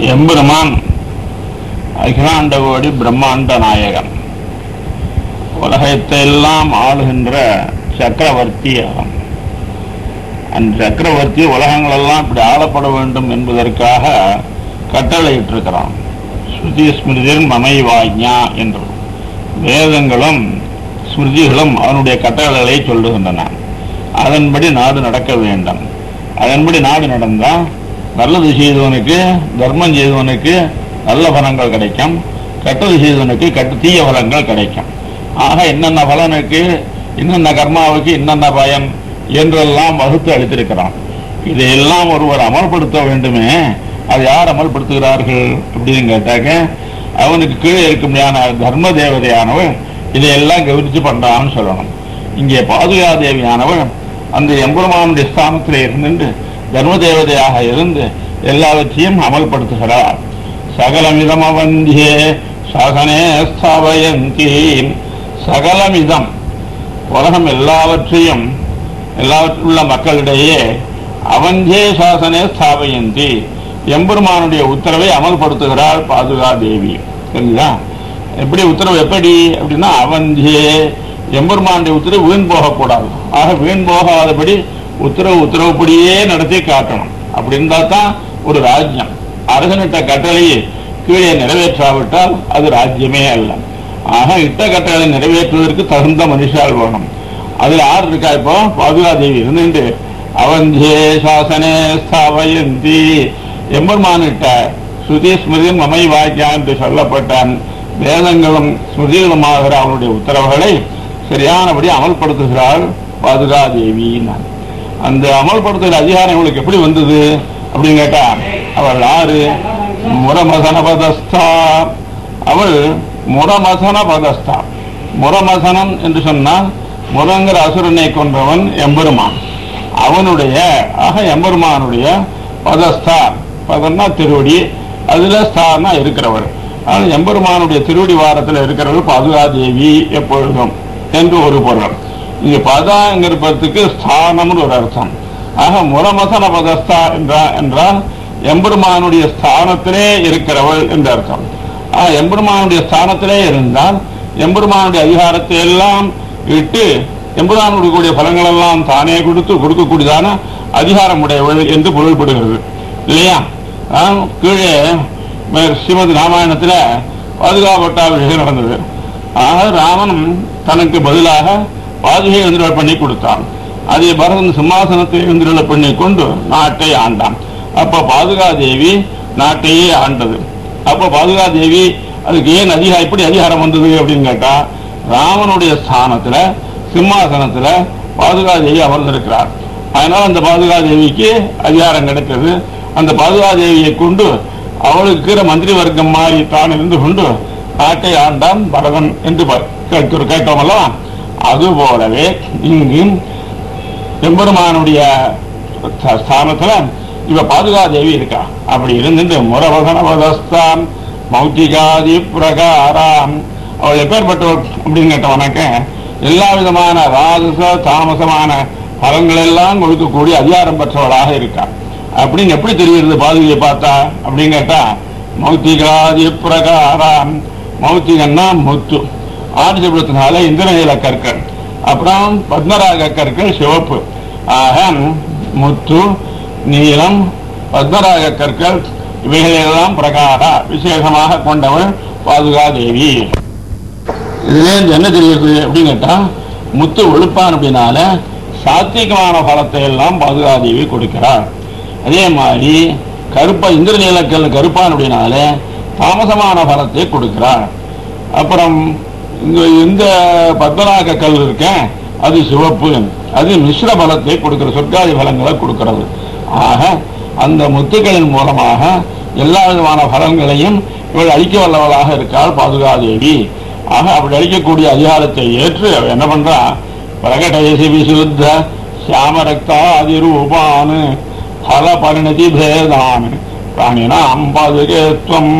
எம்பெருமான் அகிலாண்டகோடி பிரம்மாண்ட நாயகன் உலகத்தை எல்லாம் ஆளுகின்ற சக்கரவர்த்தி அவன் அந்த சக்கரவர்த்தி உலகங்களெல்லாம் இப்படி ஆளப்பட வேண்டும் என்பதற்காக கட்டளையிட்டிருக்கிறான் ஸ்ருதி ஸ்மிருதிர் மமை வாஜ்ஞா என்று வேதங்களும் ஸ்மிருதிகளும் அவனுடைய கட்டளைகளை சொல்லுகின்றன அதன்படி நாடு நடக்க வேண்டும் அதன்படி நாடு நடந்தால் நல்லது செய்தவனுக்கு தர்மம் செய்தவனுக்கு நல்ல பலன்கள் கிடைக்கும் கெட்டது செய்தவனுக்கு கெட்ட தீய பலன்கள் கிடைக்கும் ஆக என்னென்ன பலனுக்கு என்னென்ன கர்மாவுக்கு என்னென்ன பயன் என்றெல்லாம் வகுத்து அளித்திருக்கிறான் இதையெல்லாம் ஒருவர் அமல்படுத்த வேண்டுமே அது யார் அமல்படுத்துகிறார்கள் அப்படின்னு கேட்டாக்க அவனுக்கு கீழே இருக்கும்படியான தர்ம தேவதையானவள் இதையெல்லாம் கவனிச்சு பண்றான்னு சொல்லணும் இங்கே பாதுகா தேவியானவள் அந்த எம்பெருமானுடைய ஸ்தானத்தில் இருந்துட்டு தர்ம தேவதையாக இருந்து எல்லாவற்றையும் அமல்படுத்துகிறார் சகலமிதம் அவந்தியே சகனே ஸ்தாபயந்தி சகலமிதம் உலகம் எல்லாவற்றையும் எல்லாவற்றுள்ள மக்களிடையே அவஞ்சே சாசனே ஸ்தாபயந்தி எம்பெருமானுடைய உத்தரவை அமல்படுத்துகிறாள் பாதுகா தேவி சரிங்களா எப்படி உத்தரவு எப்படி அப்படின்னா அவஞ்சே எம்பெருமானுடைய உத்தரவு வீண் போகக்கூடாது ஆக வீண் போகாதபடி உத்தரவு உத்தரவுப்படியே நடத்தி காட்டணும் அப்படி இருந்தா தான் ஒரு ராஜ்யம் அரசனிட்ட கட்டளையை கீழே நிறைவேற்றாவிட்டால் அது ராஜ்யமே அல்ல ஆக இட்ட கட்டளை நிறைவேற்றுவதற்கு தகுந்த மனுஷால் வேணும் அதுல ஆறு இருக்கா இப்போ பாதுகாதேவி இருந்துட்டு அவஞ்சே சாசனே ஸ்தாபயந்தி எம்பெருமானிட்ட ஸ்ருதி ஸ்மிருதி மமை வாக்கியா என்று சொல்லப்பட்ட வேதங்களும் ஸ்மிருதிகளுமாகிற அவனுடைய உத்தரவுகளை சரியானபடி அமல்படுத்துகிறாள் பாதுகாதேவி அந்த அமல்படுத்துகிற அதிகாரம் இவளுக்கு எப்படி வந்தது அப்படின்னு கேட்டா அவள் ஆறு முரமசன பதஸ்தா அவள் முரமசன பதஸ்தா முரமசனம் என்று சொன்னால் முரங்கிற அசுரனை கொன்றவன் எம்பெருமான் அவனுடைய ஆக எம்பெருமானுடைய பதஸ்தா பதம்னா திருவடி அதுல ஸ்தானா இருக்கிறவள் ஆனால் எம்பெருமானுடைய திருவடி வாரத்தில் இருக்கிறவள் பாதுகாதேவி எப்பொழுதும் என்று ஒரு பொருள் இங்க பதாங்கிறதுக்கு ஸ்தானம்னு ஒரு அர்த்தம் ஆக முரமசன பதஸ்தா என்றா என்றால் எம்பெருமானுடைய ஸ்தானத்திலே இருக்கிறவள் என்று அர்த்தம் ஆக எம்பெருமானுடைய ஸ்தானத்திலே இருந்தால் எம்பெருமானுடைய அதிகாரத்தை எல்லாம் இட்டு எம்பெருமானுடைய கூடிய பலங்கள் எல்லாம் தானே கொடுத்து கொடுக்கக்கூடியதான அதிகாரம் உடையவள் என்று பொருள்படுகிறது இல்லையா ஆஹ் கீழே மே- ஸ்ரீமத் ராமாயணத்துல பாதுகாப்பட்டாபிஷேகம் நடந்தது ஆக ராமன் தனக்கு பதிலாக பாதுகை எழுந்திரல் பண்ணி கொடுத்தான் அதை பரதன் சிம்மாசனத்தை எழுந்திரல் பண்ணி கொண்டு நாட்டை ஆண்டான் அப்ப பாதுகாதேவி நாட்டையே ஆண்டது அப்ப பாதுகாதேவி அதுக்கு ஏன் அதிகாரம் எப்படி அதிகாரம் வந்தது அப்படின்னு கேட்டா ராமனுடைய ஸ்தானத்துல சிம்மாசனத்துல பாதுகாதேவி அமர்ந்திருக்கிறார் அதனால அந்த பாதுகாதேவிக்கு அதிகாரம் கிடைத்தது அந்த பாதுகாதேவியை கொண்டு அவளுக்கு இருக்கிற மந்திரி வர்க்கம் மாறி தான் இருந்து கொண்டு நாட்டை ஆண்டான் பரதன் என்று ப- கேட்கிறோம் கேட்டோம் அல்லவா அது போலவே இங்கு எம்பெருமானுடைய ஸ்த- ஸ்தானத்துல இவ பாதுகாதேவி இருக்கா அப்படி இருந்துட்டு முரவசனவதஸ்தான் மௌத்திகாதி பிரகாராம் அவள் எப்பேற்பட்டவள் அப்படின்னு கேட்டவனாக்க எல்லா விதமான ராஜச தாமசமான பலன்கள் எல்லாம் கொடுக்கக்கூடிய அதிகாரம் பெற்றவளாக இருக்கா அப்படின்னு எப்படி தெரிகிறது பாதுகையை பார்த்தா அப்படின்னு கேட்டா மௌத்திகாதி பிரகாராம் மௌத்திகன்னா முத்து ஆதிசபுரத்தினால இந்திரநீல கற்கள் அப்புறம் பத்மராக கற்கள் சிவப்பு ஆக முத்து நீலம் பத்மராக கற்கள் இவைகளெல்லாம் பிரகாரா விசேஷமாக கொண்டவள் பாதுகாதேவி இதுல இருந்து என்ன தெரியுது அப்படின்னு கேட்டா முத்து வெளுப்பான் அப்படின்னால சாத்விகமான பலத்தை எல்லாம் பாதுகாதேவி கொடுக்கிறார் அதே மாதிரி கருப்பா இந்திரநீலக்கல் கருப்பான் அப்படின்னால தாமசமான பலத்தை கொடுக்கிறார் அப்புறம் இங்க இந்த பத்மநாக கல் இருக்க அது சிவப்பு அது மிஸ்ர பலத்தை கொடுக்கிற சொர்க்காதி பலங்களை கொடுக்கிறது ஆக அந்த முத்துக்களின் மூலமாக எல்லா விதமான பலன்களையும் இவள் அளிக்க வல்லவளாக இருக்காள் பாதுகாதேவி ஆக அப்படி அளிக்கக்கூடிய அதிகாரத்தை ஏற்று அவ என்ன பண்றா பிரகடயசி விசுத்த சியாம ரக்தாதி ரூபான் பல பரிணதி பேதான் பிராணினாம் பாதுகேத்வம்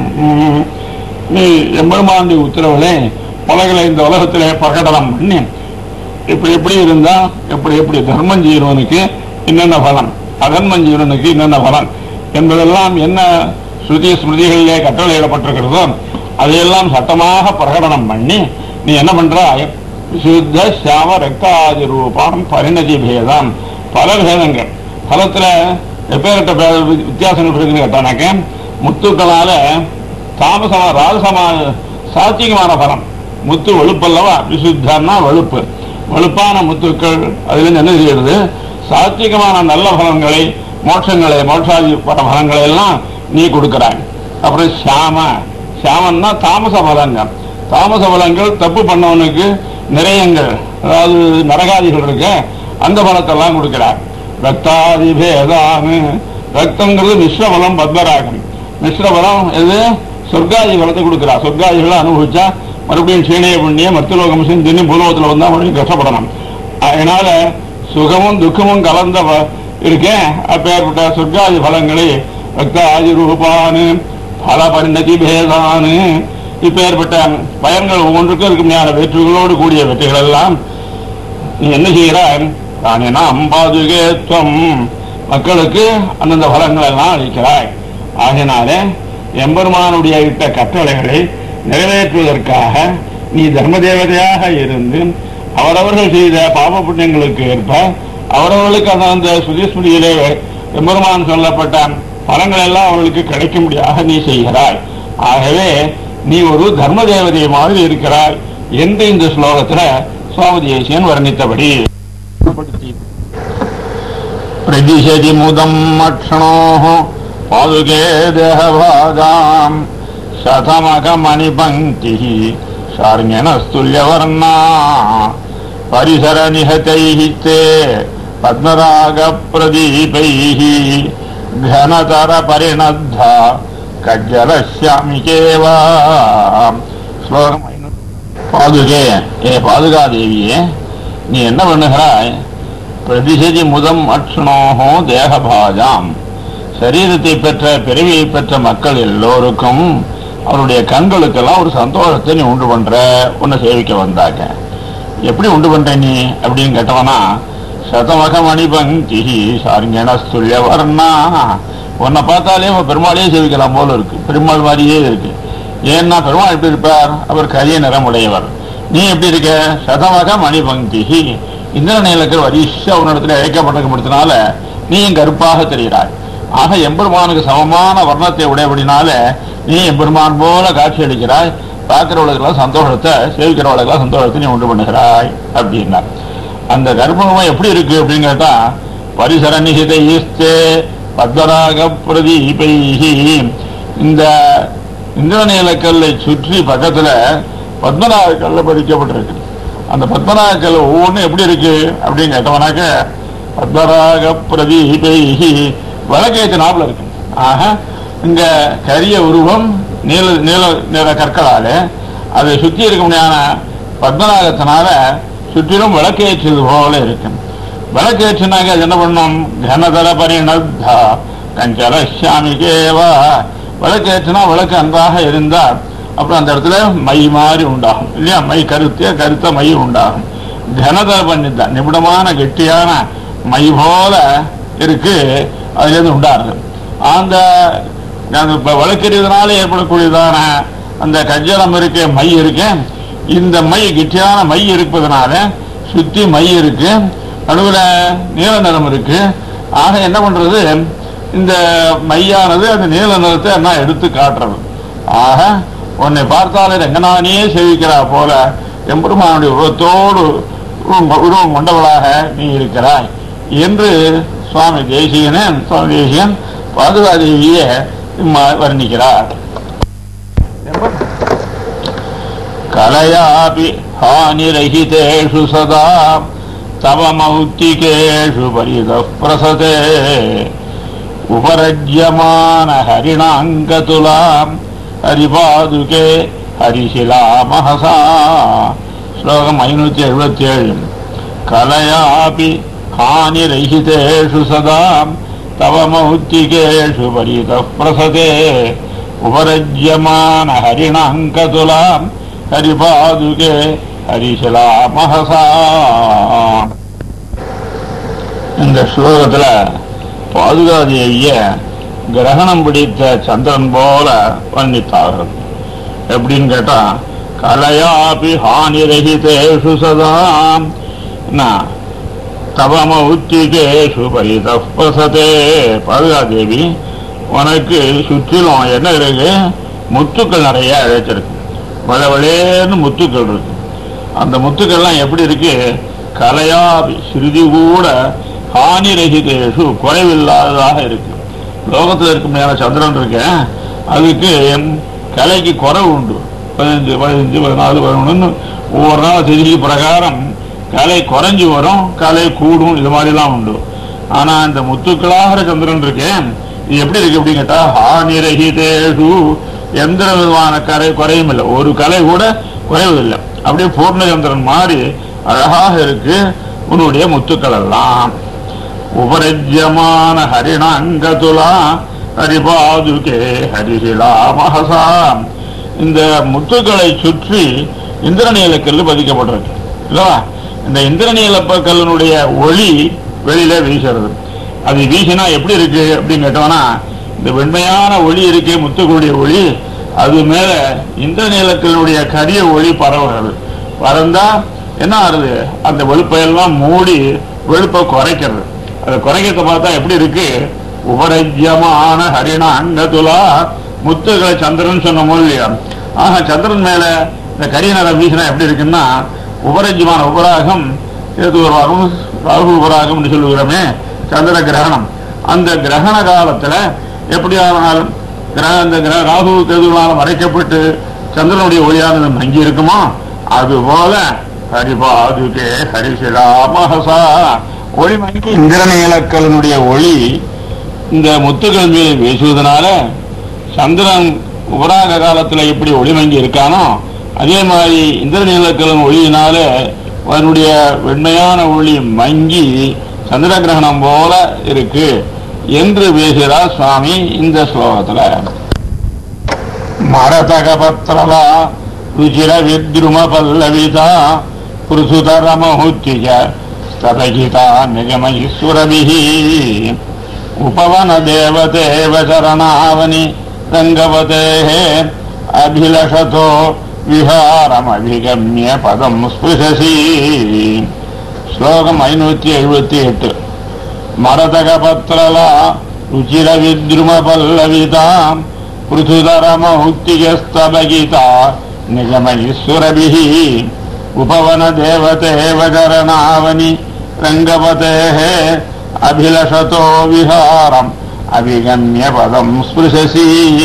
நீ எம்பெருமானுடைய உத்தரவுல உலகளை இந்த உலகத்திலே பிரகடனம் பண்ணி இப்படி எப்படி இருந்தா எப்படி எப்படி தர்மம் செய்கிறவனுக்கு என்னென்ன பலன் அதர்மம் செய்கிறவனுக்கு என்னென்ன பலன் என்பதெல்லாம் என்ன ஸ்ருதி ஸ்மிருதிகளிலே கட்டளையிடப்பட்டிருக்கிறதோ அதையெல்லாம் சட்டமாக பிரகடனம் பண்ணி நீ என்ன பண்றாய் சுத்த சாம ரக்தாதி ரூபம் பரிணதி பேதம் பல பேதங்கள் பலத்துல எப்பேற்பட்ட பே- வித்தியாசங்கள் இருக்குன்னு கேட்டானாக்க முத்துக்களால தாமசமா ராஜசமா சாத்தியமான பலம் முத்து வெளுப்பல்லவா விசுத்தம்னா வெளுப்பு வெளுப்பான முத்துக்கள் அதுல என்ன செய்யறது சாத்விகமான நல்ல பலன்களை மோட்சங்களை மோட்சாதி பல பலன்களை எல்லாம் நீ கொடுக்கிறாய் அப்புறம் சாம சாமன்னா தாமச பலங்கள் தாமச பலங்கள் தப்பு பண்ணவனுக்கு நிறையங்கள் அதாவது நரகாதிகள் இருக்கு அந்த பலத்தெல்லாம் கொடுக்கிறார் ரக்தாதி பேதானு ரத்தங்கிறது மிஸ்ர பலம் பத்மராகம் மிஸ்ர பலம் எது சொர்க்காதி பலத்தை கொடுக்கிறார் சொர்க்காதிகளை அனுபவிச்சா மறுபடியும் சீனைய புண்ணிய மருத்துவலோகம் சிந்தினி பூலோகத்தில் வந்தா மறுபடியும் கஷ்டப்படணும் அதனால சுகமும் துக்கமும் கலந்த ப- இருக்கேன் அப்பேற்பட்ட சொர்க்காதி பலங்களை ரக்தாதி ரூபானு பல பரிணதி பேதானு இப்பேற்பட்ட பயன்கள் ஒவ்வொன்றுக்கும் இருக்கும் வெற்றிகளோடு கூடிய வெற்றிகள் எல்லாம் நீ என்ன செய்கிறாய் தானேனா அம்பாதுகேத்வம் மக்களுக்கு அந்தந்த பலங்களை எல்லாம் அளிக்கிறாய் ஆகினாலே எம்பெருமானுடைய இட்ட கட்டளைகளை நிறைவேற்றுவதற்காக நீ தர்ம தேவதையாக இருந்து அவரவர்கள் செய்த பாப புண்ணியங்களுக்கு ஏற்ப அவரவர்களுக்கு அந்த அந்த சுதிஸ்மிருதியிலே எம்பெருமான் சொல்லப்பட்ட பலங்கள் எல்லாம் அவர்களுக்கு கிடைக்கும்படியாக நீ செய்கிறாய் ஆகவே நீ ஒரு தர்ம தேவதை மாதிரி இருக்கிறாய் என்று இந்த ஸ்லோகத்துல சுவாமி தேசியன் வர்ணித்தபடி பிரதிஷதி முதம் அக்ஷணோः பாதுகே தேகபாகாம் शतमकमणिपङ्क्तिः शार्ङ्गनस्तुल्यवर्णा परिसरनिहतैः ते पद्मरागप्रदीपैः घनतरपरिणद्धा கஜ்ஜலஷ்யாமிகேவ ஸ்லோகம் ஐநூறு. பாதுகே ஏ பாதுகாதேவியே நீ என்ன பண்ணுகிறாய் பிரதிசதி முதம் அக்ஷணோகோ தேகபாஜாம் சரீரத்தை பெற்ற பிறவியை பெற்ற மக்கள் எல்லோருக்கும் அவருடைய கண்களுக்கெல்லாம் ஒரு சந்தோஷத்தை நீ உண்டு பண்ற உன்னை சேவிக்க வந்தாங்க எப்படி உண்டு பண்ற நீ அப்படின்னு கேட்டவனா சதமக மணிபங்கி சார்ங்கணஸ்துல்ய வர்ணா உன்னை பார்த்தாலே அவன் பெருமாளையே சேவிக்கலாம் போல இருக்கு பெருமாள் மாதிரியே இருக்கு ஏன்னா பெருமாள் எப்படி இருப்பார் அவர் கரிய நிறம் உடையவர் நீ எப்படி இருக்க சதமக மணிபங்கி இந்திர நிலக்கு வரிசை உன்னிடத்துல இழைக்கப்பட்டிருக்கப்படுத்தினால நீயும் கருப்பாக தெரிகிறாய் ஆக எம்பெருமானுக்கு சமமான வர்ணத்தை உடையபடினால நீ எம்பெருமான் போல காட்சி அளிக்கிறாய் பார்க்கிறவர்களுக்கெல்லாம் சந்தோஷத்தை சேவிக்கிறவர்களுக்கெல்லாம் சந்தோஷத்தை நீ உண்டு பண்ணுகிறாய் அப்படின்னார் அந்த கர்ப்பமும் எப்படி இருக்கு அப்படின்னு கேட்டா பரிசர நிகித ஈஸ்தே பத்மராக பிரதீபைஹி இந்த இந்திரநீலக்கல்லை சுற்றி பக்கத்துல பத்மநாக கல்ல பதிக்கப்பட்டிருக்கு அந்த பத்மநாக கல் ஒவ்வொன்றும் எப்படி இருக்கு அப்படின்னு கேட்டவனாக்க பத்மராக பிரதீபைஹி விளக்கேற்ற நாவல இருக்கு ஆக இங்க கரிய உருவம் நீல நீல நிற கற்களால அதை சுத்தி இருக்க முடியாத பத்மநாகத்தினால சுற்றிலும் விளக்கேற்றது போல இருக்கு விளக்கேற்றினாக்க அது என்ன பண்ணும் கனதர பரிணத்தா கஞ்சல சாமிகேவா விளக்கேற்றினா விளக்கு அன்றாக இருந்தால் அப்புறம் அந்த இடத்துல மை மாதிரி உண்டாகும் இல்லையா மை கருத்திய கருத்த மை உண்டாகும் கனதர பண்ணித்தான் நிபுணமான கெட்டியான மை போல இருக்கு அதுல இருந்து உண்டாருது அந்த அந்த இப்ப விளக்கெறியதுனால ஏற்படக்கூடியதான அந்த கஞ்சலம் இருக்கு மை இருக்கு இந்த மை கெட்டியான மை இருப்பதனால சுத்தி மை இருக்கு நடுவுல நீல நிறம் இருக்கு ஆக என்ன பண்றது இந்த மையானது அந்த நீல நிறத்தை என்ன எடுத்து காட்டுறது ஆக உன்னை பார்த்தாலே ரங்கநாதனே சேவிக்கிறா போல எம்பெருமானுடைய உருவத்தோடு உருவம் உருவம் கொண்டவளாக நீ இருக்கிறாய் என்று சுவாமி தேசிகனே சுவாமி தேசிகன் பாதுகாதேவியை இம்மா- வர்ணிக்கிறார் கலையாபி ஹானிரகிதேஷு சதா தவ மௌத்திகேஷு பரித பிரசதே உபரஜ்யமான ஹரிணாங்கதுலாம் ஹரிபாதுகே ஹரிசிலா மகசா ஸ்லோகம் ஐநூத்தி எழுபத்தி ஏழு கலையாபி ஹானிரகிதேஷு சதா தவ மௌத்திகேஷு பரித பிரசதே உபரஜ்யமான ஹரிணாங்கதுலாம் ஹரிபாதுகே ஹரிசிலா மகசா இந்த ஸ்லோகத்துல பாதுகாதேவிய கிரகணம் பிடித்த சந்திரன் போல வர்ணித்தார்கள் எப்படின்னு கேட்டா கலையாபி ஹானிரகிதேஷு சதா என்ன, தவமௌத்திகேஷு பரிதப்பசதே பாதுகாதேவி உனக்கு சுற்றிலும் என்ன இருக்கு முத்துக்கள் நிறைய அழைச்சிருக்கு வளவளேன்னு முத்துக்கள் இருக்கு அந்த முத்துக்கள்லாம் எப்படி இருக்கு கலையா சிறிது கூட ஹானிரகிதேஷு குறைவில்லாததாக இருக்கு லோகத்தில் இருக்கும் மேல சந்திரன் இருக்க அதுக்கு கலைக்கு குறைவு உண்டு பதினஞ்சு பதினஞ்சு பதினாலு பதினொன்று ஒவ்வொரு நாள் திதிக்கு பிரகாரம் கலை குறைஞ்சு வரும் கலை கூடும் இது மாதிரிலாம் உண்டு ஆனா இந்த முத்துக்களாகிற சந்திரன் இருக்கேன் இது எப்படி இருக்கு அப்படின்னு கேட்டா ஹானிரகிதேஷு எந்த விதமான கரை குறையும் இல்லை ஒரு கலை கூட குறைவதில்லை அப்படியே பூர்ணச்சந்திரன் மாதிரி அழகாக இருக்கு உன்னுடைய முத்துக்கள் எல்லாம் உபரஜ்யமான ஹரிணாங்கதுலா ஹரிபாதுகே ஹரிசிலா மகசா இந்த முத்துக்களை சுற்றி இந்திரநீல கல்லு பதிக்கப்பட்டிருக்கு இல்லவா இந்த இந்திரநீல கல்லினுடைய ஒளி வெளியில வீசுறது அது வீசினா எப்படி இருக்கு அப்படின்னு கேட்டோம்னா இந்த வெண்மையான ஒளி இருக்கே முத்துக்களுடைய ஒளி அது மேல இந்திரநீலக்கல்லுடைய கரிய ஒளி பரவுகிறது பறந்தா என்ன ஆகுது அந்த வெளுப்பையெல்லாம் மூடி வெளுப்பை குறைக்கிறது அதை குறைக்கிறத பார்த்தா எப்படி இருக்கு உபரஜ்யமான ஹரிண அங்கதுலா முத்துகளை சந்திரன் சொன்னமோ இல்லையா ஆக சந்திரன் மேல இந்த கரிய நிறம் வீசினா எப்படி இருக்குன்னா உபரஜ்யமான உபராகம் கேது உபராகம் ராகு உபராகம்னு சொல்லுகிறோமே சந்திர கிரகணம் அந்த கிரகண காலத்துல எப்படியானாலும் கிரக அந்த கிரக ராகு கேதுவினால மறைக்கப்பட்டு சந்திரனுடைய ஒளியானது மங்கி இருக்குமோ அதுபோல ஹரிபாதுகே ஹரிசிலா மகசா ஒளி மங்கி இந்திரநீலக்கலனுடைய ஒளி இந்த முத்துக்கள் மீது வீசுவதனால சந்திரன் உபராக காலத்துல எப்படி ஒளி மங்கி இருக்கானோ அதே மாதிரி இந்திரநீலக்கலன் ஒளியினால அவனுடைய வெண்மையான ஒளி மங்கி சந்திர கிரகணம் போல இருக்கு என்று பேசுகிறார் சுவாமி இந்த ஸ்லோகத்துல மரதகபத்ரலா ருச்சிர வித்ரும பல்லவிதா புருசுதரமஹுத்திஜ ஸ்ததகிதா நிகமயீஸ்வரபிஹி உபவன தேவதேவ சரணாவனி ரங்கவதேः அபிலஷதோ விஹாரமபிகம்ய பதம் ஸ்பிருஷசி ஸ்லோகம் ஐநூத்தி எழுபத்தி எட்டு மரதகபத்ரலா ருச்சிர வித்ரும பல்லவிதா पृथुधरमौक्तिजस्तभगिता निगमैश्वरभिः उपवनदेवतेव चरणावनि रङ्गपतेः अभिलषतो विहारम् अभिगम्य पदम् स्पृशसि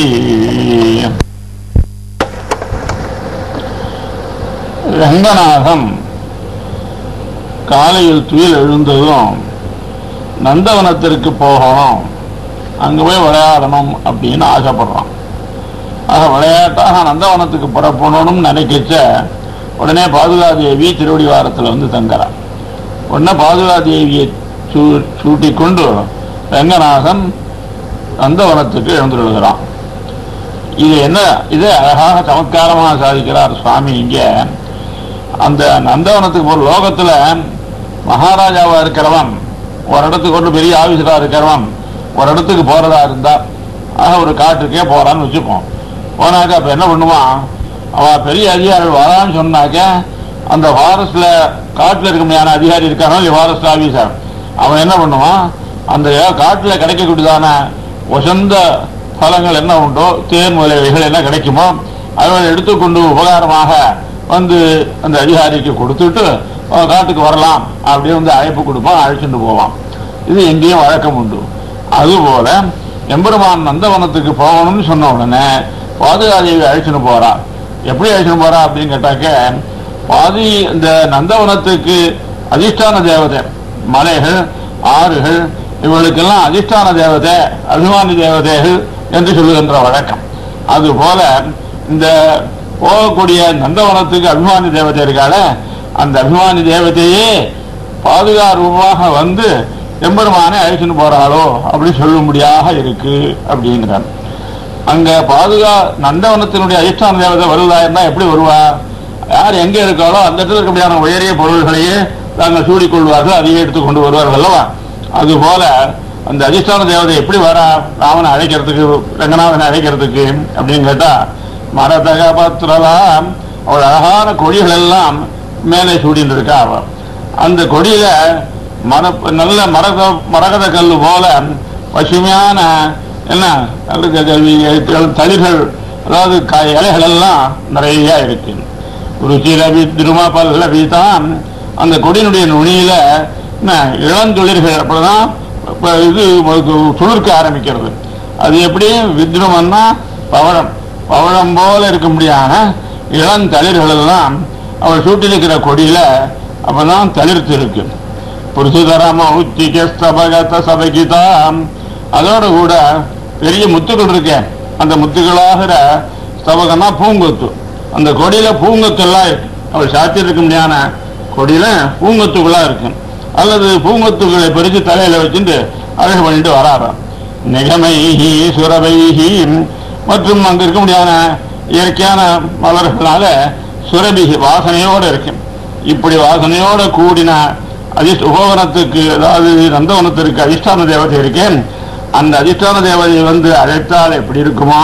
ரங்கநாதன் காலையில் துயில் எழுந்ததும் நந்தவனத்திற்கு போகணும் அங்க போய் விளையாடணும் அப்படின்னு ஆசைப்படுறான் ஆக விளையாட்டாக நந்தவனத்துக்கு புறப்படணும்னு நினைக்கச்ச உடனே பாதுகாதேவி திருவடிவாரத்தில் வந்து தங்குறான் உடனே பாதுகாதேவியை சூ சூட்டிக் கொண்டு ரங்கநாதன் நந்தவனத்துக்கு எழுந்துள்ளான் இது என்ன இது அழகாக சமத்காரமாக சாதிக்கிறார் சுவாமி இங்க அந்த நந்தவனத்துக்கு ஒரு லோகத்துல மகாராஜாவா இருக்கிறவன் ஒரு இடத்துக்கு ஒரு பெரிய ஆபீசரா இருக்கிறவன் ஒரு இடத்துக்கு போறதா இருந்தா ஆக ஒரு காட்டுக்கே போறான்னு வச்சுப்போம் போனாக்க அப்ப என்ன பண்ணுவான் அவ பெரிய அதிகாரிகள் வரான்னு சொன்னாக்க அந்த ஃபாரஸ்ட்ல காட்டுல இருக்க முடியாத அதிகாரி இருக்கானோ இல்லையா ஃபாரஸ்ட் ஆபீசர் அவன் என்ன பண்ணுவான் அந்த காட்டுல கிடைக்கக்கூடியதான உசந்த பழங்கள் என்ன உண்டோ தேன் முதலியவைகள் என்ன கிடைக்குமோ அதை எடுத்துக்கொண்டு உபகாரமாக வந்து அந்த அதிகாரிக்கு கொடுத்துட்டு அவன் காட்டுக்கு வரலாம் அப்படின்னு வந்து அழைப்பு கொடுப்பான் அழைச்சிட்டு போவான் இது எங்கேயும் வழக்கம் உண்டு அதுபோல எம்பெருமான் நந்தவனத்துக்கு போகணும்னு சொன்ன உடனே பாதுகாதேவி அழைச்சிட்டு போறா எப்படி அழைச்சிட்டு போறா அப்படின்னு கேட்டாக்க பாதி இந்த நந்தவனத்துக்கு அதிஷ்டான தேவதை மலைகள் ஆறுகள் இவளுக்கெல்லாம் அதிஷ்டான தேவதை அபிமானி தேவதைகள் என்று சொல்லுகின்ற வழக்கம் அதுபோல இந்த போகக்கூடிய நந்தவனத்துக்கு அபிமானி தேவதை இருக்கால அந்த அபிமானி தேவதையே பாதுகா ரூபமாக வந்து எம்பெருமானை அழைச்சிட்டு போறாளோ அப்படி சொல்லும்படியாக இருக்கு அப்படிங்கிறார் அங்க பாதுகா நந்தவனத்தினுடைய அதிஷ்டான தேவதை வருவதா இருந்தா எப்படி வருவா யார் எங்க இருக்காளோ அந்த இடத்துல இருக்க முடியாத உயரிய பொருள்களையே தாங்கள் சூடிக்கொள்வார்கள் அதையே எடுத்து கொண்டு வருவார்கள் அல்லவா அதுபோல அந்த அதிஷ்டான தேவதை எப்படி வரா ராமனை அழைக்கிறதுக்கு ரங்கநாதனை அழைக்கிறதுக்கு அப்படின்னு கேட்டா மரதக பத்திரலாம் அவள் அழகான கொடிகள் எல்லாம் மேலே சூடின்னு இருக்கா அவ அந்த கொடியில மர நல்ல மரக மரகத கல்லு போல பசுமையான என்ன நல்ல க- க- தளிர்கள் அதாவது க- இலைகள் எல்லாம் நிறைய இருக்கு ருச்சிரவி திரும பல்லவி தான் அந்த கொடியினுடைய நுனியில என்ன இளந்தொழில்கள் அப்படிதான் இப்ப இது துளிர்க்க ஆரம்பிக்கிறது அது எப்படி வித்ருமன்னா பவழம் பவழம் போல இருக்க முடியாத இளந்தளிர்கள் எல்லாம் அவள் சூட்டிலிருக்கிற கொடியில அப்பதான் தளிர்த்து இருக்கு புருஷதரம உச்சிக ஸ்தபகத சபகிதாம் அதோட கூட பெரிய முத்துக்கள் இருக்கு அந்த முத்துக்களாகிற ஸ்தபகம்னா பூங்கொத்து அந்த கொடியில பூங்கொத்தெல்லாம் இருக்கு அவள் சாத்தி இருக்க முடியாத கொடியில பூங்கொத்துகளா இருக்கு அல்லது பூங்கொத்துகளை பறித்து தலையில வச்சுட்டு அழகு பண்ணிட்டு வராறாம் நிகமைஹி சுரபைஹி மற்றும் அங்க இருக்க முடியாத இயற்கையான மலர்களால சுரபிகி வாசனையோட இருக்கு இப்படி வாசனையோட கூடின அதிஷ்ட உபவனத்துக்கு அதாவது நந்தவனத்திற்கு அதிஷ்டான தேவதை இருக்கேன் அந்த அதிஷ்டான தேவதை வந்து அழைத்தால் எப்படி இருக்குமோ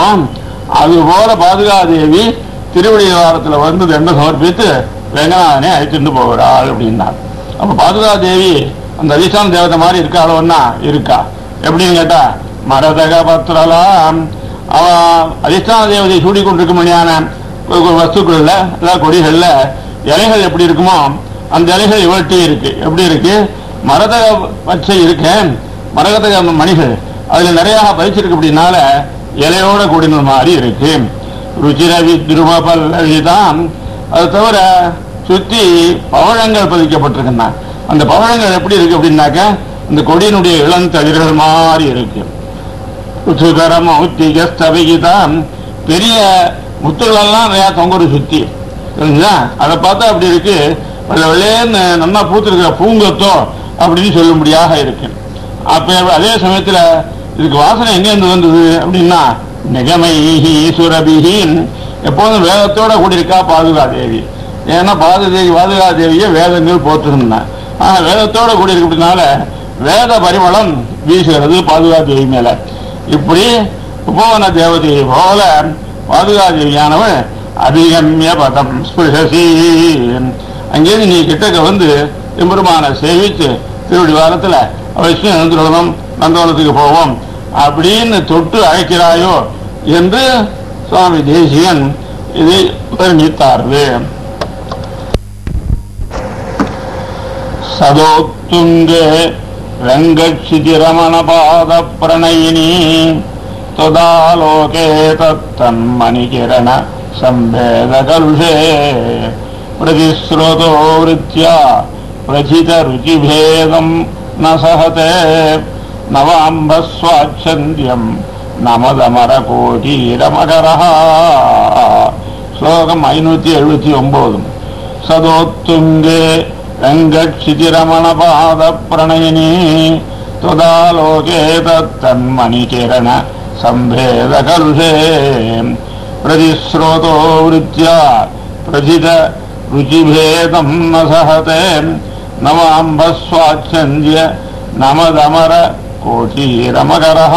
அதுபோல பாதுகாதேவி திருவடிவாரத்தில் வந்து தண்டம் சமர்ப்பித்து வெங்கநாதனை அழைத்துட்டு போகிறாள் அப்படின்னார் அப்ப பாதுகாதேவி அந்த அதிஷ்டான தேவதை மாதிரி இருக்காளோன்னா இருக்கா எப்படின்னு கேட்டா மரதக பத்திரலாம் அவ அதிஷ்டான தேவதை சூடி கொண்டிருக்க முடியான வஸ்துக்கள்ல அதாவது கொடிகள்ல இலைகள் எப்படி இருக்குமோ அந்த இலைகள் இவர்கிட்ட இருக்கு எப்படி இருக்கு மரதக பச்சை இருக்கு மரகதக மணிகள் அதுல நிறைய பறிச்சிருக்கு அப்படின்னால இலையோட கூடின மாதிரி இருக்கு ருச்சிரவி திரும பல்லவிதான் அது தவிர சுத்தி பவழங்கள் பதிக்கப்பட்டிருக்குன்னா அந்த பவழங்கள் எப்படி இருக்கு அப்படின்னாக்க இந்த கொடியினுடைய இளந்தளிர்கள் மாதிரி இருக்கு உச்சுகரம் உத்திகஸ்தவிகிதான் பெரிய முத்துகளெல்லாம் நிறையா தொங்குற சுத்தி தெரிஞ்சுதா அதை பார்த்தா அப்படி இருக்கு வெள்ளை வெள்ளையன்னு நல்லா பூத்திருக்கிற பூங்கத்தோ அப்படின்னு சொல்லும்படியாக இருக்கு அப்ப அதே சமயத்துல இதுக்கு வாசனை எங்க இருந்து வந்தது அப்படின்னா நிகமைஹி சுரபிஹி எப்போதும் வேதத்தோட கூடியிருக்கா பாதுகா தேவி ஏன்னா பாதுதேவி பாதுகா தேவியை வேதங்கள் போட்டிருந்தேன் ஆனா வேதத்தோட கூடியிருக்கு அப்படின்னால வேத பரிமளம் வீசுகிறது பாதுகா தேவி மேல இப்படி உபவன தேவதையை போல பாதுகா தேவியானவள் அபிகம்ய பதம் ஸ்பிருஷசி அங்கேருந்து நீ கிட்டக்க வந்து எம்பெருமான சேவித்து திருவடி வாரத்துல அவசியம் எழுந்துடணும் நந்தவனத்துக்கு போவோம் அப்படின்னு தொட்டு அழைக்கிறாயோ என்று சுவாமி தேசியன் இதை வர்ணித்தார்கள் சதோத்துங்கே रङ्गक्षितिरमणपादप्रणयिनी त्वदालोके तत्तन्मणिकिरण सम्भेदकलुषे प्रतिस्रोतो वृत्या प्रथितरुचिभेदम् न सहते नवाम्भस्वाच्छन्द्यम् நமதமரகோட்டீரமகரः ஸ்லோகம் ஐநூத்தி எழுபத்தி ஒன்பது சதோத்துங்கே रङ्गक्षितिरमणपादप्रणयिनी त्वदालोके तत्तन्मणिकिरण सम्भेदकलुषे प्रतिस्रोतो वृत्या प्रथित रुचिभेदम् न सहते नवाम्भस्वाच्छन्द्य नमदमर कोटीरमकरः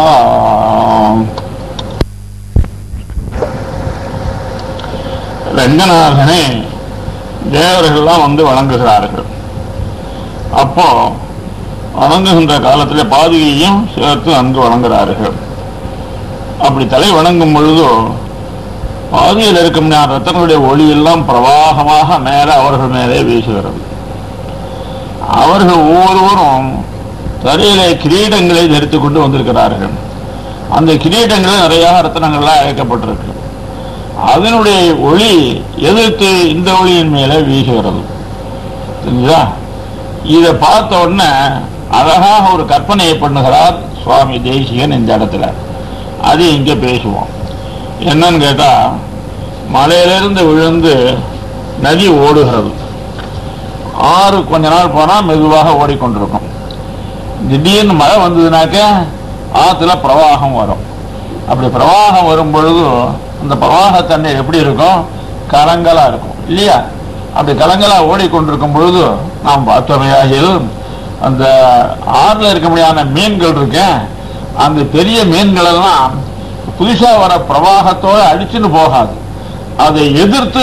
ரங்கநாதனை தேவர்கள்லாம் வந்து வணங்குகிறார்கள் அப்போ வணங்குகின்ற காலத்துல பாதுகையும் சேர்த்து அங்கு வணங்குகிறார்கள் அப்படி தலை வணங்கும் பொழுதோ பாதியில் இருக்கும் ரத்தங்களுடைய ஒளி எல்லாம் பிரவாகமாக மேலே அவர்கள் மேலே வீசுகிறது அவர்கள் ஒவ்வொருவரும் தலையிலே கிரீடங்களை தரித்துக் கொண்டு வந்திருக்கிறார்கள் அந்த கிரீடங்களில் நிறைய ரத்தனங்கள்லாம் அழைக்கப்பட்டிருக்கு அதனுடைய ஒளி எதிர்த்து இந்த ஒளியின் மேலே வீசுகிறது தெரிஞ்சா இதை பார்த்த உடனே அழகாக ஒரு கற்பனையை பண்ணுகிறார் சுவாமி தேசிகன் இந்த இடத்துல அது இங்க பேசுவோம் என்னன்னு கேட்டா மலையிலிருந்து விழுந்து நதி ஓடுகிறது ஆறு கொஞ்ச நாள் போனா மெதுவாக ஓடிக்கொண்டிருக்கும் திடீர்னு மழை வந்ததுனாக்க ஆத்துல பிரவாகம் வரும் அப்படி பிரவாகம் வரும் பொழுது அந்த பிரவாக தண்ணீர் எப்படி இருக்கும் கலங்கலா இருக்கும் இல்லையா அப்படி கலங்கலா ஓடிக்கொண்டிருக்கும் பொழுது நாம் பார்த்தோமையாகில் அந்த ஆறுல இருக்க முடியாத மீன்கள் இருக்கு அந்த பெரிய மீன்கள் எல்லாம் புதுசா வர பிரவாகத்தோட அடிச்சுன்னு போகாது அதை எதிர்த்து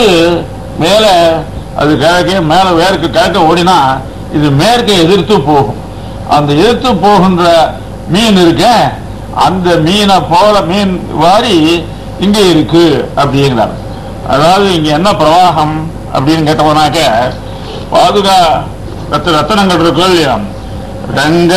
மேல அது கிழக்கே மேல வேருக்கு கிழக்க ஓடினா இது மேற்கே எதிர்த்து போகும் அந்த எதிர்த்து போகின்ற மீன் இருக்க அந்த மீனை போல மீன் வாரி இங்க இருக்கு அப்படிங்கிறார் அதாவது இங்க என்ன பிரவாகம் அப்படின்னு கேட்டவனாக்க பாதுகா ரத்த ரத்தனங்கள் இருக்கு இல்லையா ரங்க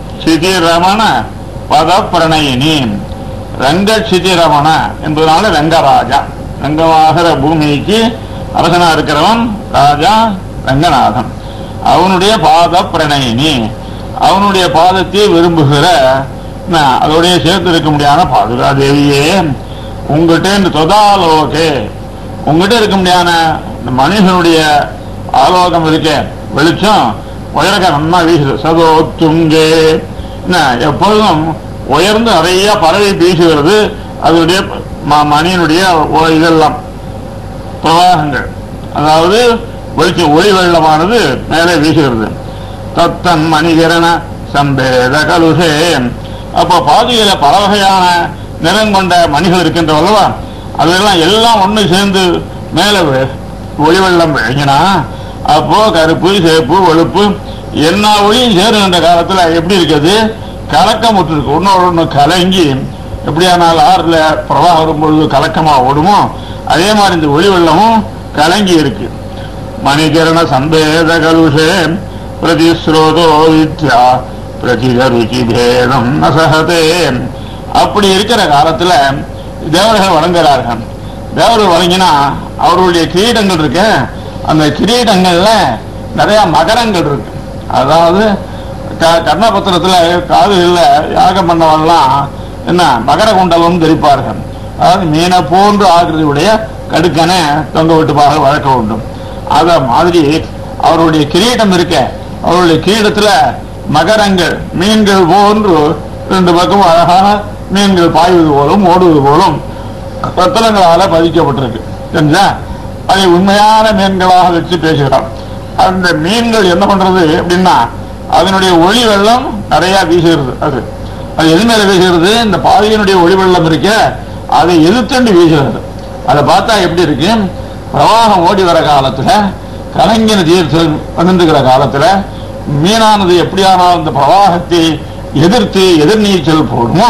சிதிரமண பத பிரணயினி ரங்க சிதிரமண என்பதனால ரங்கராஜா ரங்கமாகிற பூமிக்கு அரசனா இருக்கிறவன் ராஜா ரங்கநாதன் அவனுடைய பாத பிரணயினி அவனுடைய பாதத்தை விரும்புகிற நான் அதோடைய சேர்த்து இருக்க முடியாத பாதுகா தேவியே உங்ககிட்ட இந்த தொதாலோகே உங்ககிட்ட இருக்க முடியாத இந்த மனுஷனுடைய ஆலோகம் இருக்கே வெளிச்சம் உயரக நன்னா வீசுது சதோ துங்கே என்ன எப்பொழுதும் உயர்ந்து நிறைய பறவை வீசுகிறது அதனுடைய ம- மணியினுடைய ஒ- இதெல்லாம் பிரவாகங்கள் அதாவது வெளிச்சம் ஒளி வெள்ளமானது மேலே வீசுகிறது தத்தன் மணிகரண சம்பேத கலுஷே அப்ப பாதியில பல வகையான நிறம் கொண்ட மணிகள் இருக்கின்றவல்லவா அதெல்லாம் எல்லாம் ஒண்ணு சேர்ந்து மேல வி- ஒளி வெள்ளம் விளங்கினா அப்போ கருப்பு சேப்பு வெளுப்பு எல்லா ஒளியும் சேருகின்ற காலத்துல எப்படி இருக்குது கலக்கமுற்று இருக்கு ஒன்னோட ஒண்ணு கலங்கி எப்படியானால் ஆறுல பிரவாகம் வரும்பொழுது கலக்கமா ஓடுமோ அதே மாதிரி இந்த ஒளி வெள்ளமும் கலங்கி இருக்கு மணிகரண சம்பேத கலுஷே பிரதிஸ்ரோதோ வித்யா பிரதித ருச்சி பேதம் நசகதே அப்படி இருக்கிற காலத்துல தேவர்கள் வணங்குகிறார்கள் தேவர்கள் வணங்கினா அவர்களுடைய கிரீடங்கள் இருக்கு அந்த கிரீடங்கள்ல நிறைய மகரங்கள் இருக்கு அதாவது க- கர்ணபத்திரத்துல காதுகள்ல யாகம் பண்ணவெல்லாம் என்ன மகர குண்டலம் தெரிப்பார்கள் அதாவது மீனை போன்று ஆகிருதியுடைய கடுக்கனை தொங்க விட்டுப்பாக வழக்க உண்டும் அத மாதிரி அவருடைய கிரீடம் இருக்க அவருடைய கிரீடத்துல மகரங்கள் மீன்கள் போன்று ரெண்டு பக்கம் அழகான மீன்கள் பாய்வது போலும் ஓடுவது போலும் ரத்தனங்களால பதிக்கப்பட்டிருக்கு தெரிஞ்சா அதை உண்மையான மீன்களாக வச்சு பேசுகிறான் அந்த மீன்கள் என்ன பண்றது அப்படின்னா அதனுடைய ஒளி வெள்ளம் நிறைய வீசுகிறது அது அது எது மேல வீசுகிறது இந்த பாதையினுடைய ஒளி வெள்ளம் இருக்க அதை எதிர்த்துண்டு வீசுகிறது அதை பார்த்தா எப்படி இருக்கு பிரவாகம் ஓடி வர காலத்துல கலங்கின தீர்த்தல் வந்துருக்கிற காலத்துல மீனானது எப்படியானால் இந்த பிரவாகத்தை எதிர்த்து எதிர்நீச்சல் போடுமோ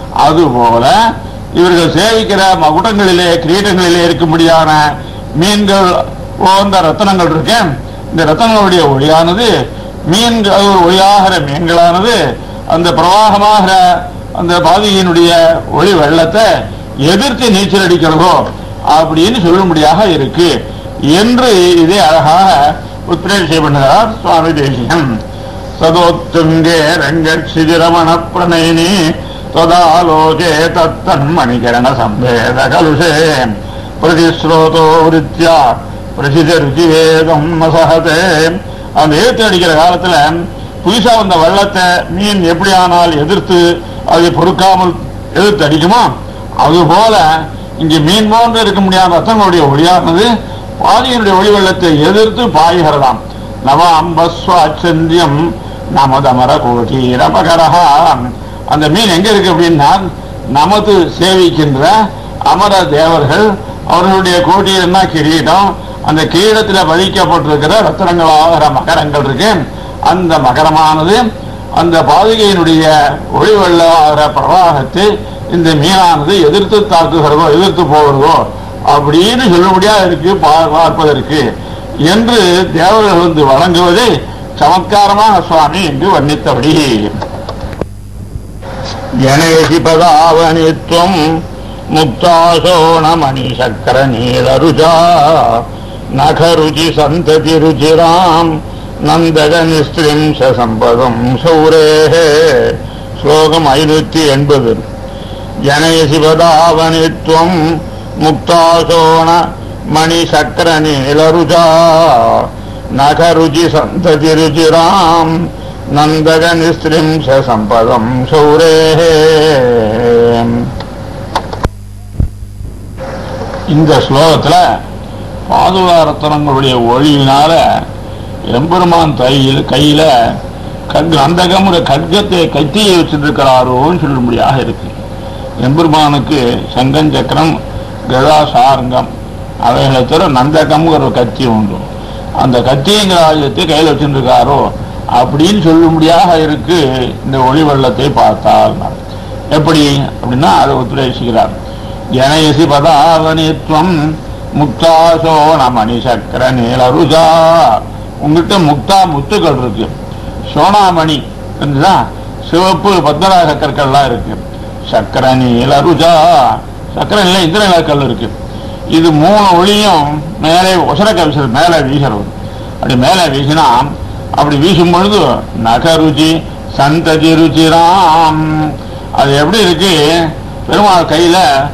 அதுபோல இவர்கள் சேவிக்கிற மகுடங்களிலே கிரீடங்களிலே இருக்கும்படியான மீன்கள் போன்ற ரத்தனங்கள் இருக்கு இந்த ரத்தனங்களுடைய ஒளியானது மீன்கள் அது ஒரு ஒளியாகிற மீன்களானது அந்த பிரவாகமாகிற அந்த பாதியினுடைய ஒளி வெள்ளத்தை எதிர்த்து நீச்சல் அடிக்கிறதோ அப்படின்னு சொல்லும்படியாக இருக்கு என்று இதை அழகாக உத்பிரேட்சை பண்ணுகிறார் சுவாமி தேசியம் சதோத்துங்கே ரங்கசிதிரமண பிரணயினி ததாலோகே தத்தன்மணிகரண சம்பேத கலுஷே பிரதிஸ்ரோதோ விருத்தியா பிரசித ருச்சிவேதம் நசகதே அந்த எழுத்து அடிக்கிற காலத்துல புதுசா வந்த வெள்ளத்தை மீன் எப்படி ஆனால் எதிர்த்து அதை பொறுக்காமல் எதிர்த்து அடிக்குமோ அதுபோல இங்கே மீன் போன்று இருக்க முடியாத ரத்தங்களுடைய ஒளியானது பாதியினுடைய ஒளி வெள்ளத்தை எதிர்த்து பாய்கிறதாம் நவ அம்பஸ்வாச்சந்தியம் நமதமர கோட்டி ரபகரஹா அந்த மீன் எங்க இருக்கு அப்படின்னா நமது சேவிக்கின்ற அமர தேவர்கள் அவர்களுடைய கோட்டியில் என்ன கிரீடம் அந்த கிரீடத்தில் பதிக்கப்பட்டிருக்கிற ரத்தனங்களாகிற மகரங்கள் இருக்கு அந்த மகரமானது அந்த பாதுகையினுடைய ஒளி வெள்ளாகிற பிரவாகத்தை இந்த மீனானது எதிர்த்து தாக்குகிறதோ எதிர்த்து போகிறதோ அப்படின்னு சொல்லும்படியா இருக்கு பா- பார்ப்பதற்கு என்று தேவர்கள் வந்து வழங்குவதை சமத்காரமான சுவாமி என்று வர்ணித்தபடி ஜனேசி பதாவனித்வம் முக்தாசோணமணி சக்கர நீலருஜா நகருச்சி சந்ததி ருச்சிராம் நந்தக நிஸ்திரிம்ச சம்பதம் சௌரேஹே ஸ்லோகம் ஐநூத்தி எண்பது ஜனயசி பதாவனித்வம் முக்தாசோண மணி சக்கர நீலருஜா நகருச்சி சந்ததி ருச்சிராம் நந்தக நிஸ்திரிம்ச சம்பதம் சௌரேஹே இந்த ஸ்லோகத்துல பாதுகா ரத்தனங்களுடைய ஒளியினால எம்பெருமான் கையில் கையில கட் அந்தகமுற கட்கத்தை கத்தியை வச்சிருக்கிறாரோன்னு சொல்லும்படியாக இருக்கு எம்பெருமானுக்கு சங்கம் சக்கரம் கதா சாரங்கம் அவைகளை தவிர நந்தகம்ங்கிற ஒரு கத்தி உண்டு அந்த கத்திங்கிற ஆயுதத்தை கையில் வச்சிருக்காரோ அப்படின்னு சொல்லும்படியாக இருக்கு இந்த ஒளி வெள்ளத்தை பார்த்தால் எப்படி அப்படின்னா அதை உத்ரேசிக்கிறார் ஜனயசி பதாவனித்வம் முக்தாசோ நமணி சக்கர நீலருஜா உங்ககிட்ட முக்தா முத்துக்கள் இருக்கு சோனாமணி இருந்துதா சிவப்பு பத்மராக கற்கள்லாம் இருக்கு சக்கர நீலருஜா சக்கர நில இந்திரநில கல் இருக்கு இது மூணு ஒளியும் மேலே ஒசரக்க வீசுறது மேலே வீசுறது அப்படி மேலே வீசினா அப்படி வீசும் பொழுது நகருச்சி சந்ததி ருச்சிராம் அது எப்படி இருக்கு பெருமாள் கையில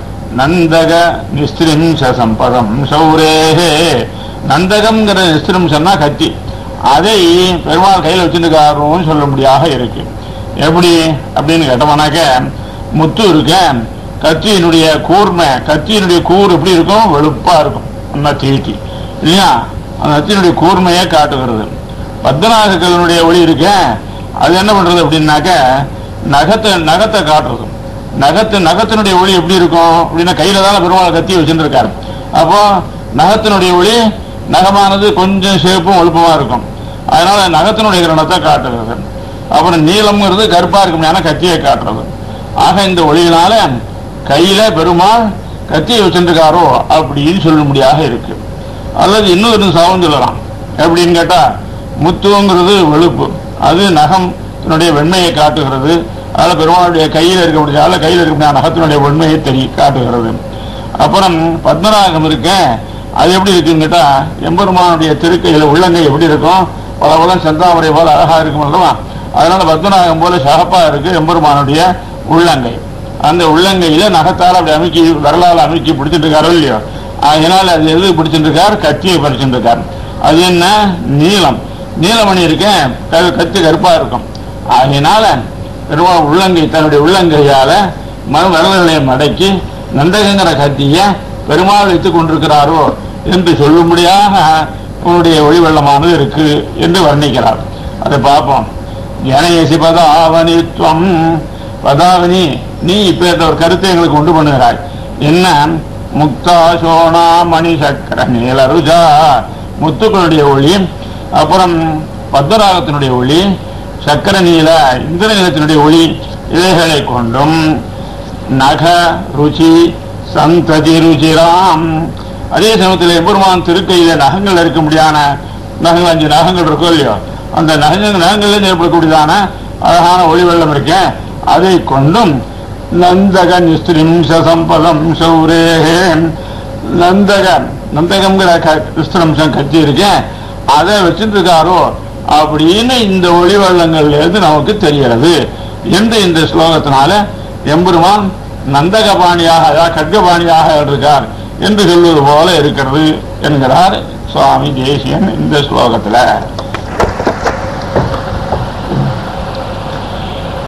நந்தக நிஸ்திரிம்ச சம்பதம் சௌரேஹே நந்தகம்ங்கிற நிஸ்திரிம்சம்னா கத்தி அதை பெருமாள் கையில் வச்சிருக்காருன்னு சொல்லும்படியாக இருக்கு எப்படி அப்படின்னு கேட்டோம்னாக்க முத்து இருக்க கத்தியினுடைய கூர்மை கத்தியினுடைய கூர் எப்படி இருக்கும் வெளுப்பா இருக்கும் நல்லா தீட்டி இல்லையா அந்த கத்தியினுடைய கூர்மையை காட்டுகிறது பத்மநாகக்கலனுடைய ஒளி இருக்க அது என்ன பண்றது அப்படின்னாக்க நகத்தை நகத்தை காட்டுறது நகத்து நகத்தினுடைய ஒளி எப்படி இருக்கும் அப்படின்னா கையில தானே பெருமாள் கத்தி வச்சுருக்காரு அப்போ நகத்தினுடைய ஒளி நகமானது கொஞ்சம் ஷேப்பும் ஒழுப்பமா இருக்கும் அதனால நகத்தினுடைய கிரணத்தை காட்டுகிறது அப்புறம் நீளம்ங்கிறது கருப்பா இருக்கும் ஏன்னா கத்தியை காட்டுறது ஆக இந்த ஒளியினால கையில பெருமாள் கத்தியை வச்சிருக்காரோ அப்படின்னு சொல்லும்படியாக இருக்கு அல்லது இன்னொரு சாவும் சொல்லலாம் எப்படின்னு கேட்டா முத்துவங்கிறது வெளுப்பு அது நகம் தன்னுடைய வெண்மையை காட்டுகிறது அதனால பெருமாளுடைய கையில் இருக்க முடியாத கையில் இருக்க முடியாத நகத்தினுடைய வெண்மையை தெரிய காட்டுகிறது அப்புறம் பத்மராகம் இருக்க அது எப்படி இருக்குன்னு கேட்டா எம்பெருமானுடைய திருக்கையில உள்ளங்கை எப்படி இருக்கும் பல பலம் செந்தாமரை போல அழகா இருக்கும் அல்லவா அதனால பத்மநாகம் போல சகப்பா இருக்கு எம்பெருமானுடைய உள்ளங்கை அந்த உள்ளங்கையில நகத்தால் அப்படி அமைக்கி வரலாறு அமைக்கி பிடிச்சிட்டு இருக்காரோ இல்லையோ அதனால அது எது பிடிச்சிட்டு இருக்கார் கத்தியை பறிச்சுட்டு இருக்கார் அது என்ன நீளம் நீலமணி இருக்க க- கத்தி கருப்பா இருக்கும் அதனால பெருமாள் உள்ளங்கை தன்னுடைய உள்ளங்கையால மறு வரலாறுகளை மடக்கி நந்தகங்கிற கத்திய பெருமாள் வைத்துக் கொண்டிருக்கிறாரோ என்று சொல்லும்படியாக உன்னுடைய ஒளி வெள்ளமானது இருக்கு என்று வர்ணிக்கிறார் அதை பார்ப்போம் ஜனயசி பதாவனித்வம் பதாவனி நீ இப்ப இந்த ஒரு கருத்தை எங்களுக்கு உண்டு பண்ணுகிறாய் என்ன முக்தா சோனா மணி சக்கர நீலருஜா முத்துக்களுடைய ஒளி அப்புறம் பத்மராகத்தினுடைய ஒளி சக்கர நீல இந்திர நீலத்தினுடைய ஒளி இவைகளை கொண்டும் நக ருச்சி சந்ததி ருச்சிராம் அதே சமயத்தில் எம்பெருமான் திருக்கையில நகங்கள் இருக்க முடியாத நகங்கள் அஞ்சு நகங்கள் இருக்கோ இல்லையோ அந்த நகங்கள் நகங்களில் ஏற்படக்கூடியதான அழகான ஒளி வெள்ளம் இருக்கே அதை கொண்டும் நந்தக நிஸ்திரிம்ச சம்பதம் சௌரேஹே நந்தக நந்தகம்ங்கிற க- கிறிஸ்தனம்சம் கட்டி இருக்கேன் அதை வச்சுட்டு இருக்காரோ அப்படின்னு இந்த ஒளி வெள்ளங்கள்ல இருந்து நமக்கு தெரிகிறது என்று இந்த ஸ்லோகத்தினால எம்பெருமான் நந்தகபாணியாக அதாவது கட்கபாணியாக இருக்கார் என்று சொல்வது போல இருக்கிறது என்கிறார் சுவாமி தேசியன் இந்த ஸ்லோகத்துல